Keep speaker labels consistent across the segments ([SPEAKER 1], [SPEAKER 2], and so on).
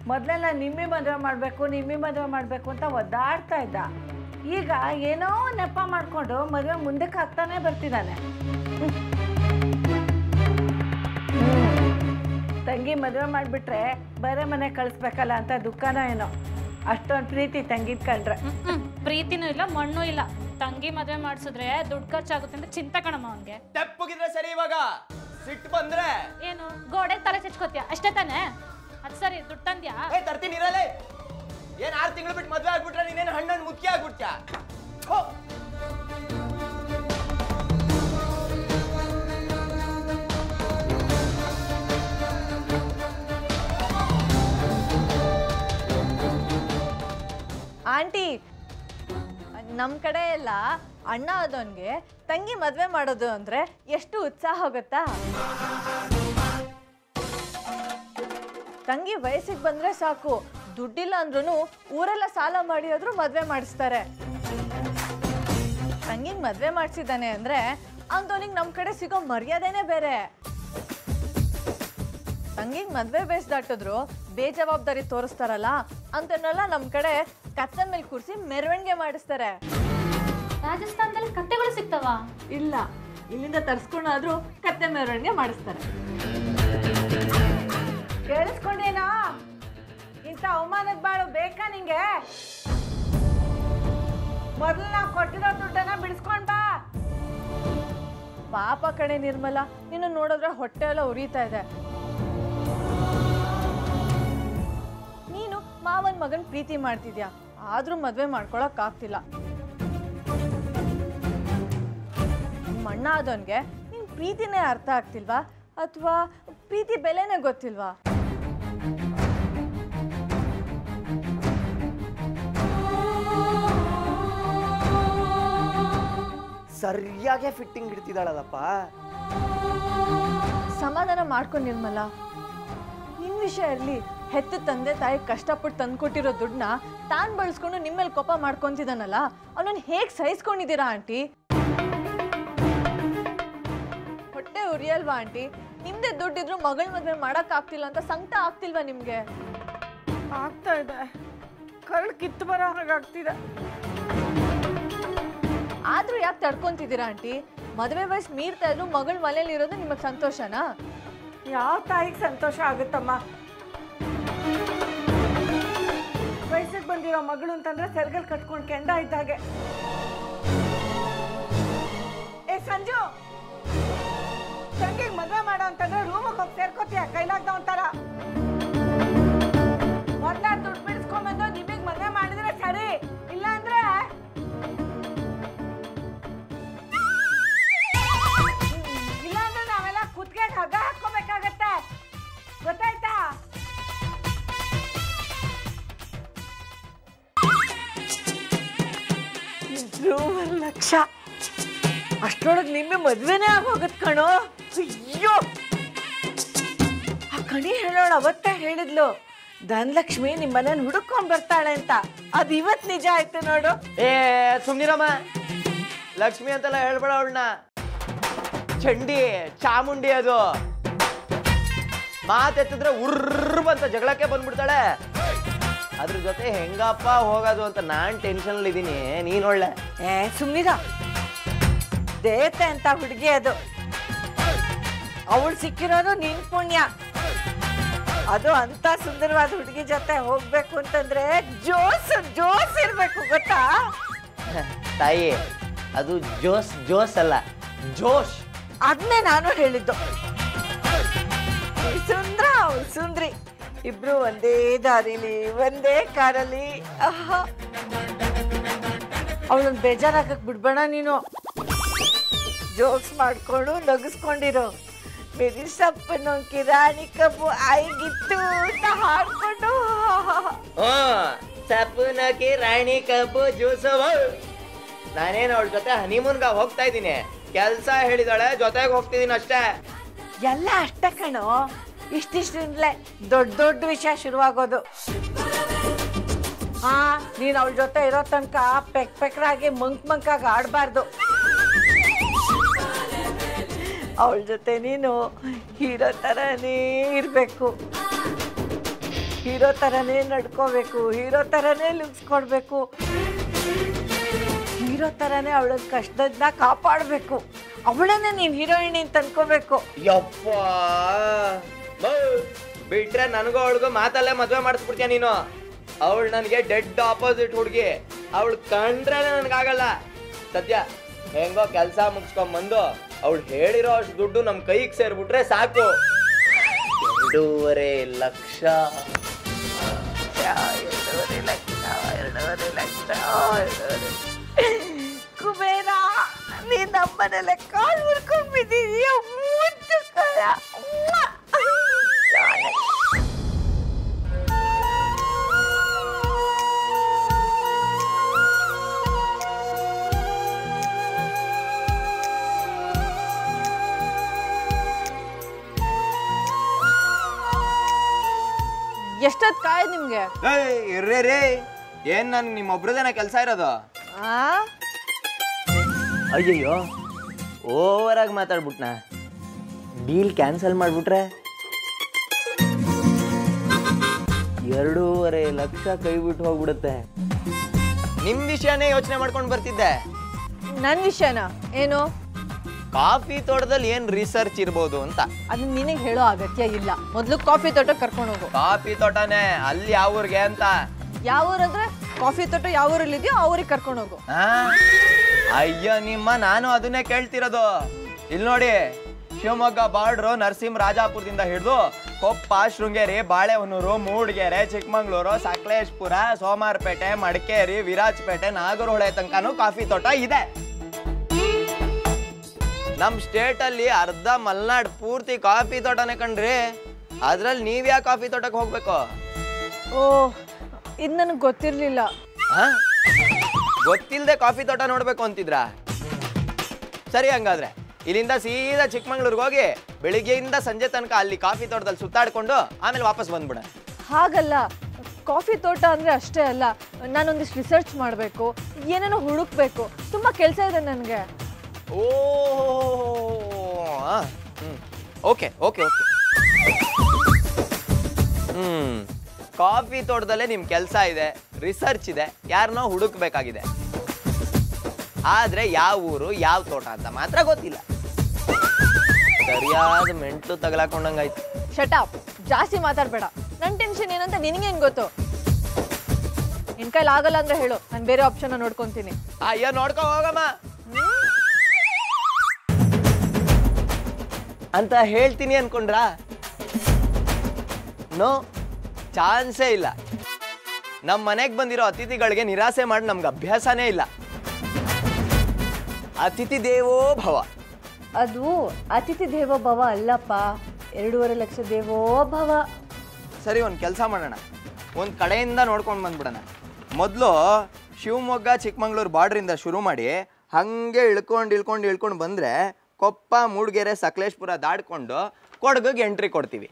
[SPEAKER 1] ಮೊದಲೆಲ್ಲ ನಿಮ್ಮಿ ಮದುವೆ ಮಾಡಬೇಕು ನಿಮ್ಮಿ ಮದುವೆ ಮಾಡಬೇಕು ಅಂತ ಒದ್ದಾಡ್ತಾ ಇದ್ದ ಈಗ ಏನೋ ನೆಪ ಮಾಡಿಕೊಂಡು ಮದುವೆ ಮುಂದಕ್ಕೆ ಹಾಕ್ತಾನೆ ಬರ್ತಿದ್ದಾನೆ ಹ್ಮ್. ತಂಗಿ ಮದುವೆ ಮಾಡಿಬಿಟ್ರೆ ಬೇರೆ ಮನೆ ಕಳಿಸ್ಬೇಕಲ್ಲ ಅಂತ ದುಃಖನೋ ಏನೋ ಅಷ್ಟೊಂದು ಪ್ರೀತಿ ತಂಗಿದ್ ಕಂಡ್ರೆ
[SPEAKER 2] ಹ್ಮ್, ಹ್ಮ್. ಪ್ರೀತಿನೂ ಇಲ್ಲ ಮಣ್ಣು ಇಲ್ಲ ತಂಗಿ ಮದುವೆ ಮಾಡಿಸಿದ್ರೆ ದುಡ್ಡು ಖರ್ಚಾಗುತ್ತೆ ಅಂತ ಚಿಂತೆ ಕಣಮ್ಮ ಅವನ್ಗೆ
[SPEAKER 3] ತೆಪ್ಪಗಿದ್ರೆ ಸರಿ ಇವಾಗ ಸಿಟ್ಟು ಬಂದ್ರೆ
[SPEAKER 2] ಏನು ಗೋಡೆ ತಲೆ ಚಚ್ಕೋತೀಯ ಅಷ್ಟೇ ತಾನೇ ಅದು ಸರಿ ದುಡ್ಡು ತಂದ್ಯಾ
[SPEAKER 3] ಏ ತರ್ತೀನಿ ಇರಲೇ ಏನ್ ಆರು ತಿಂಗಳು ಬಿಟ್ಟು ಮದ್ವೆ ಆಗ್ಬಿಟ್ರೆ ನೀನೇನು ಹಣ್ಣು ಮುಖ್ಯ ಆಗ್ಬಿಟ್ಟ
[SPEAKER 4] ಆಂಟಿ ನಮ್ಮ ಕಡೆ ಎಲ್ಲ ಅಣ್ಣ ಆದವನ್ಗೆ ತಂಗಿ ಮದ್ವೆ ಮಾಡೋದು ಅಂದ್ರೆ ಎಷ್ಟು ಉತ್ಸಾಹ ಗೊತ್ತಾ ತಂಗಿ ವಯಸ್ಸಿಗೆ ಬಂದ್ರೆ ಸಾಕು ದುಡ್ಡಿಲ್ಲ ಅಂದ್ರೂ ಊರೆಲ್ಲ ಸಾಲ ಮಾಡಿ ಆದ್ರೂ ಮದ್ವೆ ಮಾಡಿಸ್ತಾರೆ ತಂಗಿಗೆ ಮದ್ವೆ ಮಾಡಿಸಿದ್ದಾನೆ ಅಂದ್ರೆ ಅಂಥವನಿಗೆ ನಮ್ಮ ಕಡೆ ಸಿಗೋ ಮರ್ಯಾದೆನೇ ಬೇರೆ ತಂಗಿಗೆ ಮದ್ವೆ ಬೇಸ್ ದಾಟಿದ್ರು ಬೇಜವಾಬ್ದಾರಿ ತೋರಿಸ್ತಾರಲ್ಲ ಅಂತನ್ನೆಲ್ಲ ನಮ್ಮ ಕಡೆ ಕತ್ತನ ಮೇಲೆ ಕೂರಿಸಿ ಮೆರವಣಿಗೆ ಮಾಡಿಸ್ತಾರೆ
[SPEAKER 2] ರಾಜಸ್ಥಾನದಲ್ಲಿ ಕತ್ತೆಗಳು ಸಿಗ್ತಾವ
[SPEAKER 4] ಇಲ್ಲ ಇಲ್ಲಿಂದ ತರ್ಸ್ಕೊಂಡಾದ್ರೂ ಕತ್ತೆ ಮೆರವಣಿಗೆ ಮಾಡಿಸ್ತಾರೆ
[SPEAKER 1] ಕೇಳಿಸ್ಕೊಂಡೇನೋ ಇಂಥ ಅವಮಾನದ ಬಾಳು ಬೇಕಾ ನಿಂಗೆ ಮೊದಲು ನಾವು ಕೊಟ್ಟಿರೋ ದುಡ್ಡನ್ನ ಬಿಡಿಸ್ಕೊಂಡ್ ಬಾ
[SPEAKER 4] ಪಾಪ ಕಡೆ ನಿರ್ಮಲ ನಿನ್ನ ನೋಡಿದ್ರೆ ಹೊಟ್ಟೆ ಎಲ್ಲ ಉರಿತಾ ಇದೆ ನೀನು ಮಾವನ್ ಮಗನ್ ಪ್ರೀತಿ ಮಾಡ್ತಿದ್ಯಾ ಆದ್ರೂ ಮದ್ವೆ ಮಾಡ್ಕೊಳಕ್ ಆಗ್ತಿಲ್ಲ ಮಣ್ಣ ಆದವನ್ಗೆ ನಿನ್ ಪ್ರೀತಿನೇ ಅರ್ಥ ಆಗ್ತಿಲ್ವಾ ಅಥವಾ ಪ್ರೀತಿ ಬೆಲೆನೇ ಗೊತ್ತಿಲ್ವಾ
[SPEAKER 3] ಸರಿಯಾಗೆ ಫಿಟ್ಟಿಂಗ್ ಇಡ್ತಿದ್ದಾಳಲ್ಲಪ್ಪ
[SPEAKER 4] ಸಮಾಧಾನ ಮಾಡ್ಕೊಂಡು ನಿರ್ಮಲ ನಿನ್ ವಿಷಯ ಇರ್ಲಿ ಹೆತ್ತ ತಂದೆ ತಾಯಿ ಕಷ್ಟಪಟ್ಟು ತಂದ್ಕೊಟ್ಟಿರೋ ದುಡ್ಡನ್ನ ತಾನ್ ಬಳಸ್ಕೊಂಡು ನಿಮ್ಮೇಲೆ ಕೋಪ ಮಾಡ್ಕೊಂತಿದ್ದಾನಲ್ಲ ಅವನನ್ನ ಹೇಗ್ ಸಹಿಸ್ಕೊಂಡಿದ್ದೀರಾ ಆಂಟಿ ಹೊಟ್ಟೆ ಉರಿಯಲ್ವಾ ಆಂಟಿ ನಿಮ್ದೇ ದುಡ್ಡಿದ್ರು ಮಗಳ ಮದ್ವೆ ಮಾಡಕ್ ಆಗ್ತಿಲ್ಲ ಅಂತ ಸಂಕಟ ಆಗ್ತಿಲ್ವಾ ನಿಮ್ಗೆ
[SPEAKER 1] ಆಗ್ತಾ ಇದೆ ಕರಳು ಕಿತ್ತು ಬರೋ ಹಾಗಾಗ್ತಿದೆ
[SPEAKER 4] ಆದ್ರೂ ಯಾಕೆ ತಡ್ಕೊಂತಿದ್ದೀರಾ ಆಂಟಿ ಮದುವೆ ವಯಸ್ಸು ಮೀರ್ತಾ ಇದ್ರು ಮಗಳ ಮನೇಲಿ ಇರೋದು ನಿಮಗ್ ಸಂತೋಷನಾ
[SPEAKER 1] ಯಾವ ತಾಯಿಗೆ ಸಂತೋಷ ಆಗುತ್ತಮ್ಮ ವಯಸ್ಸಿಗೆ ಬಂದಿರೋ ಮಗಳು ಅಂತಂದ್ರೆ ಸೆರ್ಗಲ್ ಕಟ್ಕೊಂಡು ಕೆಂಡ ಇದ್ದಾಗೆ ಏ ಸಂಜು ತಂಗಿಗೆ ಮದುವೆ ಮಾಡೋ ಅಂತಂದ್ರೆ ರೂಮಿಗೆ ಹೋಗಿ ಸೇರ್ಕೋತೀಯ ಕೈಲಾಗ್ದ ಒಂಥರ ಮೊದ್ಲ ದುಡ್ಡು ಬಿಡಿಸ್ಕೊಂಬಂದು ನಿಮಗೆ ಮದುವೆ ಮಾಡಿದ್ರೆ ಸರಿ ಇಲ್ಲ ಅಂದ್ರೆ ಇಲ್ಲ ಅಂದ್ರೆ ನಾವೆಲ್ಲ ಕುತ್ತಿಗೆ ಹಗ್ಗ ಹಾಕೋಬೇಕಾಗತ್ತೆ ಗೊತ್ತಾಯ್ತಾ ಮೂರು ಲಕ್ಷ ಅಷ್ಟರೊಳಗೆ ನಿಮ್ಮೆ ಮದ್ವೆನೇ ಆಗೋಗತ್ ಕಣೋ ಅಯ್ಯೋ ಆ ಕಣಿ ಹೇಳೋಳು ಅವತ್ತೇ ಹೇಳಿದ್ಲು ಧನಲಕ್ಷ್ಮಿ ನಿಮ್ಮ ಮನೇನ ಹುಡುಕೊಂಡ್ ಬರ್ತಾಳೆ ಅಂತ ಅದ್ ಇವತ್ ನಿಜ ಆಯ್ತು ನೋಡು
[SPEAKER 3] ಏ ಸುಮ್ನಿರಮ್ಮ ಲಕ್ಷ್ಮಿ ಅಂತೆಲ್ಲ ಹೇಳ್ಬೇಡ ಅವಳನ್ನ ಚಂಡಿ ಚಾಮುಂಡಿ ಅದು ಮಾತೆತ್ತಿದ್ರೆ ಉರ್ರ್ ಅಂತ ಜಗಳಕ್ಕೆ ಬಂದ್ಬಿಡ್ತಾಳೆ ಅದ್ರ ಜೊತೆ ಹೆಂಗಪ್ಪ ಹೋಗೋದು ಅಂತ ನಾನ್ ಟೆನ್ಷನ್ ಅಲ್ಲಿ ಇದೀನಿ ನೀನ್ ಒಳ್ಳೆ
[SPEAKER 1] ಏ ಸುಮ್ನಿರ ದೇವತೆ ಅಂತ ಹುಡುಗಿ ಅದು ಅವಳು ಸಿಕ್ಕಿರೋದು ನಿನ್ ಪುಣ್ಯ ಅದು ಅಂತ ಸುಂದರವಾದ ಹುಡುಗಿ ಜೊತೆ ಹೋಗ್ಬೇಕು ಅಂತಂದ್ರೆ ಜೋಸ್ ಜೋಸ್ ಇರ್ಬೇಕು ಗೊತ್ತಾ
[SPEAKER 3] ತಾಯಿ ಅದು ಜೋಸ್ ಜೋಸ್ ಅಲ್ಲ ಜೋಶ್
[SPEAKER 1] ಅದನ್ನೇ ನಾನು ಹೇಳಿದ್ದು ಈ ಸುಂದ್ರ ಅವಳು ಸುಂದ್ರಿ ಇಬ್ರು ಒಂದೇ ದಾರಿಲಿ ಒಂದೇ ಕಾರಲ್ಲಿ ಅವಳನ್ನ ಬೇಜಾರಾಗಕ್ ಬಿಡ್ಬೇಡ ನೀನು ಜೋಕ್ಸ್ ಮಾಡ್ಕೊಂಡು ನಗಿಸ್ಕೊಂಡಿರೋ ಬೆರಿ ಸೊಪ್ಪು ನೊಂಕಿ ರಾಣಿ ಕಬ್ಬು ಆಯ್ಗಿತ್ತು ಅಂತ ಹಾಡ್ಕೊಂಡು
[SPEAKER 3] ಸಪನಕ್ಕೆ ರಾಣಿ ಕಬ್ಬು ಜ್ಯೂಸವ ನಾನೇನು ಅವಳ ಜೊತೆ ಹನಿಮೂನ್ಗ ಹೋಗ್ತಾ ಇದ್ದೀನಿ ಕೆಲ್ಸ ಹೇಳಿದಾಳೆ ಜೊತೆಗೆ ಹೋಗ್ತಿದ್ದೀನಿ ಅಷ್ಟೇ
[SPEAKER 1] ಎಲ್ಲ ಅಷ್ಟೇ ಕಣೋ ಇಷ್ಟಿಷ್ಟಿಂದಲೇ ದೊಡ್ಡ ದೊಡ್ಡ ವಿಷಯ ಶುರುವಾಗೋದು ಹಾ ನೀನ್ ಅವಳ ಜೊತೆ ಇರೋ ತನಕ ಪೆಕ್ ಪೆಕ್ರಾಗಿ ಮಂಕ್ ಮಂಕಾಗಿ ಆಡಬಾರ್ದು ಅವಳ ಜೊತೆ ನೀನು ಹೀರೋ ಥರನೇ ಇರಬೇಕು ಹೀರೋ ಥರನೇ ನಡ್ಕೋಬೇಕು ಹೀರೋ ಥರನೇ ಲುಕ್ಸ್ ಕೊಡಬೇಕು ಹೀರೋ ಥರನೇ ಅವಳ ಕಷ್ಟದಿಂದ ಕಾಪಾಡಬೇಕು ಅವಳನ್ನೇ ನೀನು ಹೀರೋಯಿನ್ ಅಂತ ಅನ್ಕೋಬೇಕು
[SPEAKER 3] ಯಪ್ಪ ಮೌ, ಬಿಟ್ರೆ ನನಗೂ ಅವಳಿಗೂ ಮಾತಲ್ಲೇ ಮದ್ವೆ ಮಾಡಿಸ್ಬಿಡ್ತೀಯ ನೀನು ಅವಳು ನನಗೆ ಡೆಡ್ ಆಪೋಸಿಟ್ ಹುಡುಗಿ ಅವಳು ಕಂಡ್ರೆ ನನಗಾಗಲ್ಲ ಸದ್ಯ ಹೆಂಗೋ ಕೆಲಸ ಮುಗಿಸ್ಕೊಂಬಂದು ಅವಳು ಹೇಳಿರೋ ಅಷ್ಟು ದುಡ್ಡು ನಮ್ಮ ಕೈಗೆ ಸೇರ್ಬಿಟ್ರೆ ಸಾಕು ಎರಡೂವರೆ ಲಕ್ಷ
[SPEAKER 1] ಎರಡೂವರೆ ಲಕ್ಷ ಎರಡೂವರೆ ಲಕ್ಷ ಎರಡೂವರೆ ಕುಬೇರ ನೀನ್ ನಮ್ಮನೆಲ್ಲ ಕಾಲ್ ಮುರ್ಕೊಂಡ್ ಬಿದ್ದಿದೀಯ ಮುದ್ದು ಕರ
[SPEAKER 4] ಎಷ್ಟೊತ್ತು ಕಾಯ್ದು ನಿಮ್ಗೆ
[SPEAKER 3] ಏಯ್ ಇರ್ರಿ ರೀ ಏನ್ ನನ್ ನಿಮ್ಮೊಬ್ರದೇನ ಕೆಲಸ ಇರೋದು
[SPEAKER 4] ಆ
[SPEAKER 3] ಅಯ್ಯಯ್ಯೋ ಓವರ್ ಆಗಿ ಮಾತಾಡ್ಬಿಟ್ನ ಡೀಲ್ ಕ್ಯಾನ್ಸಲ್ ಮಾಡ್ಬಿಟ್ರೆ ಎರಡೂವರೆ ಲಕ್ಷ ಕೈ ಬಿಟ್ಟು ಹೋಗ್ಬಿಡುತ್ತೆ ನಿಮ್ ವಿಷಯನೇ ಯೋಚನೆ ಮಾಡ್ಕೊಂಡು ಬರ್ತಿದ್ದೆ
[SPEAKER 4] ನನ್ನ ವಿಷಯನ ಏನು
[SPEAKER 3] ಕಾಫಿ ತೋಟದಲ್ಲಿ ಏನ್ ರಿಸರ್ಚ್ ಇರ್ಬೋದು ಅಂತ
[SPEAKER 4] ಅದನ್ನ ನಿನಗೆ ಹೇಳೋ ಅಗತ್ಯ ಇಲ್ಲ ಮೊದಲು ಕಾಫಿ ತೋಟಕ್ಕೆ ಕರ್ಕೊಂಡು ಹೋಗು
[SPEAKER 3] ಕಾಫಿ ತೋಟನೇ ಅಲ್ಲಿ ಯಾವ ಊರ್ಗೆ ಅಂತ
[SPEAKER 4] ಯಾವ ಊರಂದ್ರೆ ಕಾಫಿ ತೋಟ ಯಾವ ಊರಲ್ಲಿದೆಯೋ ಆ ಊರಿಗೆ ಕರ್ಕೊಂಡು ಹೋಗು
[SPEAKER 3] ಆ? ಅಯ್ಯೋ ನಿಮ್ಮ ನಾನು ಅದನ್ನೇ ಕೇಳ್ತಿರೋದು ಇಲ್ಲಿ ನೋಡಿ ಶಿವಮೊಗ್ಗ ಬಾರ್ಡ್ರು ನರಸಿಂಹ ರಾಜಾಪುರದಿಂದ ಹಿಡಿದು ಕೊಪ್ಪ ಶೃಂಗೇರಿ ಬಾಳೆಹೊನ್ನೂರು ಮೂಡಿಗೆರೆ ಚಿಕ್ಕಮಂಗ್ಳೂರು ಸಕಲೇಶ್ಪುರ ಸೋಮಾರಪೇಟೆ ಮಡಿಕೇರಿ ವಿರಾಜಪೇಟೆ ನಾಗರಹೊಳೆ ತನಕನೂ ಕಾಫಿ ತೋಟ ಇದೆ ನಮ್ಮ ಸ್ಟೇಟಲ್ಲಿ ಅರ್ಧ ಮಲ್ನಾಡ್ ಪೂರ್ತಿ ಕಾಫಿ ತೋಟನೇ ಕಣ್ರಿ ಅದ್ರಲ್ಲಿ ನೀವ್ಯಾ ಕಾಫಿ ತೋಟಕ್ಕೆ ಹೋಗ್ಬೇಕು
[SPEAKER 4] ಓ ಇದು ನನಗೆ ಗೊತ್ತಿರಲಿಲ್ಲ
[SPEAKER 3] ಆ? ಗೊತ್ತಿಲ್ದೆ ಕಾಫಿ ತೋಟ ನೋಡ್ಬೇಕು ಅಂತಿದ್ರಾ ಸರಿ ಹಂಗಾದ್ರೆ ಇಲ್ಲಿಂದ ಸೀದಾ ಚಿಕ್ಕಮಂಗ್ಳೂರ್ಗೆ ಹೋಗಿ ಬೆಳಿಗ್ಗೆಯಿಂದ ಸಂಜೆ ತನಕ ಅಲ್ಲಿ ಕಾಫಿ ತೋಟದಲ್ಲಿ ಸುತ್ತಾಡ್ಕೊಂಡು ಆಮೇಲೆ ವಾಪಸ್ ಬಂದ್ಬಿಡ
[SPEAKER 4] ಹಾಗಲ್ಲ ಕಾಫಿ ತೋಟ ಅಂದರೆ ಅಷ್ಟೇ ಅಲ್ಲ ನಾನೊಂದಿಷ್ಟು ರಿಸರ್ಚ್ ಮಾಡಬೇಕು ಏನೇನೋ ಹುಡುಕ್ಬೇಕು ತುಂಬ ಕೆಲಸ ಇದೆ ನನಗೆ
[SPEAKER 3] oh okay okay okay hmm coffee ತೋಟದಲ್ಲೇ ನಿಮ್ ಕೆಲಸ ಇದೆ ರಿಸರ್ಚ್ ಇದೆ ಯಾರನ್ನೋ ಹುಡುಕ್ಬೇಕಾಗಿದೆ ಆದ್ರೆ ಯಾವ ಊರು ಯಾವ ತೋಟ ಅಂತ ಮಾತ್ರ ಗೊತ್ತಿಲ್ಲ ಸರಿಯಾದ ಮೆಂಟ್ಲು ತಗಲಾಕೊಂಡಂಗಾಯ್ತು
[SPEAKER 4] ಶಟಾಪ್ ಜಾಸ್ತಿ ಮಾತಾಡಬೇಡ ನನ್ನ ಟೆನ್ಷನ್ ಏನಂತ ನಿನಗೇನು ಗೊತ್ತು ನಿನ್ ಕೈಲಿ ಆಗಲ್ಲ ಅಂದ್ರೆ ಹೇಳು ನಾನು ಬೇರೆ ಆಪ್ಷನ್ ನೋಡ್ಕೊಂತೀನಿ
[SPEAKER 3] ಅಯ್ಯೋ ನೋಡ್ಕೊ ಹೋಗಮ್ಮ ಅಂತ ಹೇಳ್ತೀನಿ ಅನ್ಕೊಂಡ್ರಾ ನೋ ಚಾನ್ಸೇ ಇಲ್ಲ ನಮ್ಮ ಮನೆಗೆ ಬಂದಿರೋ ಅತಿಥಿಗಳಿಗೆ ನಿರಾಸೆ ಮಾಡಿ ನಮ್ಗೆ ಅಭ್ಯಾಸನೇ ಇಲ್ಲ ಅತಿಥಿ ದೇವೋ ಭವ
[SPEAKER 4] ಅದು ಅತಿಥಿ ದೇವೋ ಭವ ಅಲ್ಲಪ್ಪ ಎರಡೂವರೆ ಲಕ್ಷ ದೇವೋ ಭವ
[SPEAKER 3] ಸರಿ ಒಂದು ಕೆಲಸ ಮಾಡೋಣ ಒಂದು ಕಡೆಯಿಂದ ನೋಡ್ಕೊಂಡು ಬಂದ್ಬಿಡೋಣ ಮೊದಲು ಶಿವಮೊಗ್ಗ ಚಿಕ್ಕಮಂಗ್ಳೂರು ಬಾರ್ಡ್ರಿಂದ ಶುರು ಮಾಡಿ ಹಾಗೆ ಇಳ್ಕೊಂಡು ಇಳ್ಕೊಂಡು ಇಳ್ಕೊಂಡು ಬಂದರೆ ಕೊಪ್ಪ ಮೂಡಿಗೆರೆ ಸಕಲೇಶ್ಪುರ ದಾಡ್ಕೊಂಡು ಕೊಡಗಿಗೆ ಎಂಟ್ರಿ ಕೊಡ್ತೀವಿ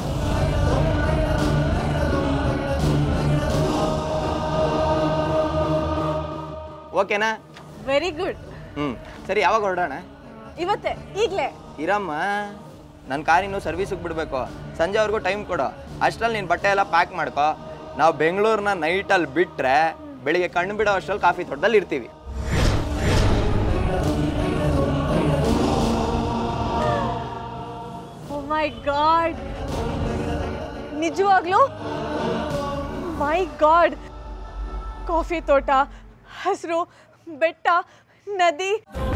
[SPEAKER 3] ಓಕೆನಾ
[SPEAKER 4] ವೆರಿ ಗುಡ್
[SPEAKER 3] ಹ್ಞೂ ಸರಿ ಯಾವಾಗ ಹೊರಡೋಣ
[SPEAKER 4] ಇವತ್ತೇ ಈಗಲೇ
[SPEAKER 3] ಇರಮ್ಮ ನನ್ನ ಕಾರಿನ್ನು ಸರ್ವಿಸಿಗೆ ಬಿಡಬೇಕು ಸಂಜೆವರೆಗೂ ಟೈಮ್ ಕೊಡು ಅಷ್ಟ್ರಲ್ಲಿ ನೀನು ಬಟ್ಟೆ ಎಲ್ಲ ಪ್ಯಾಕ್ ಮಾಡ್ಕೊ ನಾವು ಬೆಂಗಳೂರನ್ನ ನೈಟಲ್ಲಿ ಬಿಟ್ಟರೆ ಬೆಳಿಗ್ಗೆ ಕಣ್ಣು ಬಿಡೋ ಅಷ್ಟ್ರಲ್ಲಿ ಕಾಫಿ ತೋಟದಲ್ಲಿ ಇರ್ತೀವಿ
[SPEAKER 4] ಓ ಮೈ ಗಾಡ್ ನಿಜವಾಗ್ಲೂ ಮೈ ಗಾಡ್ ಕಾಫಿ ತೋಟ ಹಸಿರು ಬೆಟ್ಟ ನದಿ